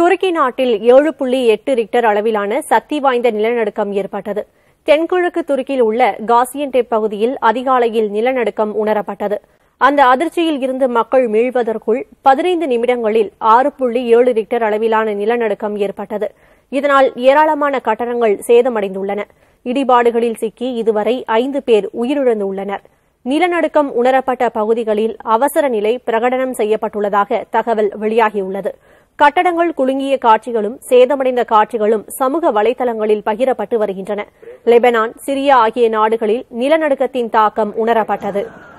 துருக்கி நாட்டில் ஏழு புள்ளி எட்டு ரிக்டர் அளவிலான சக்தி வாய்ந்த நிலநடுக்கம் ஏற்பட்டது தென்கிழக்கு துருக்கியில் உள்ள காசியன்டேப் பகுதியில் அதிகாலையில் நிலநடுக்கம் உணரப்பட்டது அந்த அதிர்ச்சியில் இருந்து மக்கள் மீள்வதற்குள் பதினைந்து நிமிடங்களில் ஆறு புள்ளி ஏழு ரிக்டர் அளவிலான நிலநடுக்கம் ஏற்பட்டது இதனால் ஏராளமான கட்டடங்கள் சேதமடைந்துள்ளன இடிபாடுகளில் சிக்கி இதுவரை ஐந்து பேர் உயிரிழந்துள்ளனர் நிலநடுக்கம் உணரப்பட்ட பகுதிகளில் அவசர நிலை பிரகடனம் செய்யப்பட்டுள்ளதாக தகவல் வெளியாகியுள்ளது கட்டடங்கள் குலுங்கிய காட்சிகளும் சேதமடைந்த காட்சிகளும் சமூக வலைதளங்களில் பகிரப்பட்டு வருகின்றன லெபனான் சிரியா ஆகிய நாடுகளில் நிலநடுக்கத்தின் தாக்கம் உணரப்பட்டது